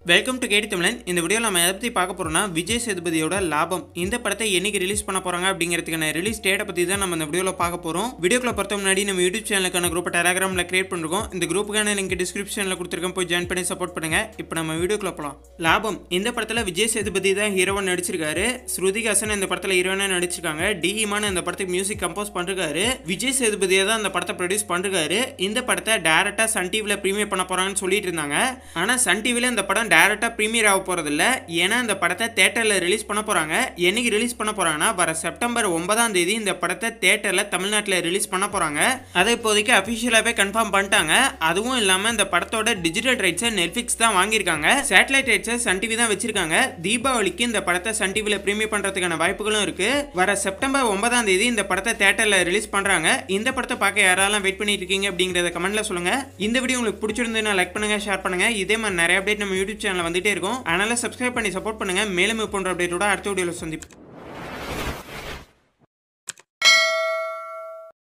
welcome to கேடி தமிழன் இந்த வீடியோவில் நம்ம எதை பற்றி பார்க்க போகிறோம்னா விஜய் சேதுபதியோட லாபம் இந்த படத்தை என்னைக்கு ரிலீஸ் பண்ண போகிறாங்க அப்படிங்கிறதுக்கான ரிலீஸ் டேட்டை பற்றி தான் நம்ம இந்த வீடியோவில் பார்க்க போகிறோம் வீடியோக்குள்ள பொறுத்த முன்னாடி நம்ம யூடியூப் சேனலுக்கான குரூப் டெலிகிராமில் கிரியேட் பண்ணிருக்கோம் இந்த குரூப்புக்கான லிங்க் டிஸ்கிரிப்ஷனில் கொடுத்துருக்கேன் போய் ஜாயின் பண்ணி சப்போர்ட் பண்ணுங்க இப்போ நம்ம வீடியோக்குள்ள போகலாம் லாபம் இந்த படத்தில் விஜய் சேதுபதி தான் ஹீரோவன் நடிச்சிருக்காரு ஸ்ருதிகாசன் இந்த படத்தில் ஹீரோயினாக நடிச்சிருக்காங்க டி இமான் இந்த படத்துக்கு மியூசிக் கம்போஸ் பண்ணிருக்காரு விஜய் சேதுபதியை தான் இந்த படத்தை ப்ரொடியூஸ் பண்ணிருக்காரு இந்த படத்தை டேரக்டாக சன் டிவியில் ப்ரீமியர் பண்ண போகிறாங்கன்னு சொல்லிட்டு இருந்தாங்க ஆனால் சன் டிவியில் இந்த படம் டேரெக்டாக ப்ரீமியர் ஆக போகிறதில்ல ஏன்னா இந்த படத்தை தேட்டரில் ரிலீஸ் பண்ண போகிறாங்க என்னைக்கு ரிலீஸ் பண்ண போகிறாங்கன்னா வர செப்டம்பர் ஒன்பதாம் தேதி இந்த படத்தை தேட்டரில் தமிழ்நாட்டில் ரிலீஸ் பண்ண போகிறாங்க அதை இப்போதைக்கு அஃபிஷியலாகவே கன்ஃபார்ம் பண்ணிட்டாங்க அதுவும் இல்லாமல் இந்த படத்தோட டிஜிட்டல் ரைட்ஸை நெட்ஃபிக்ஸ் தான் வாங்கியிருக்காங்க சேட்டலைட் ரைட்ஸை சன் டிவி தான் வச்சிருக்காங்க தீபாவளிக்கு இந்த படத்தை சன் டிவியில் ப்ரீமியர் பண்ணுறதுக்கான வாய்ப்புகளும் இருக்கு வர செப்டம்பர் ஒன்பதாம் தேதி இந்த படத்தை தேட்டரில் ரிலீஸ் பண்ணுறாங்க இந்த படத்தை பார்க்க யாரெல்லாம் வெயிட் பண்ணிட்டு இருக்கீங்க அப்படிங்கிறத கமெண்ட்ல சொல்லுங்க இந்த வீடியோ உங்களுக்கு பிடிச்சிருந்ததுன்னா லைக் பண்ணுங்க ஷேர் பண்ணுங்க இதே மாதிரி நிறைய அப்டேட் நம்ம யூடியூப் சேனல் வந்துட்டே இருக்கும் அதனால சப்ஸ்கிரைப் பண்ணி சப்போர்ட் பண்ணுங்க மேலும் இது போன்ற அப்டேட்டோட அடுத்த வீடியோவில் சந்திப்போம்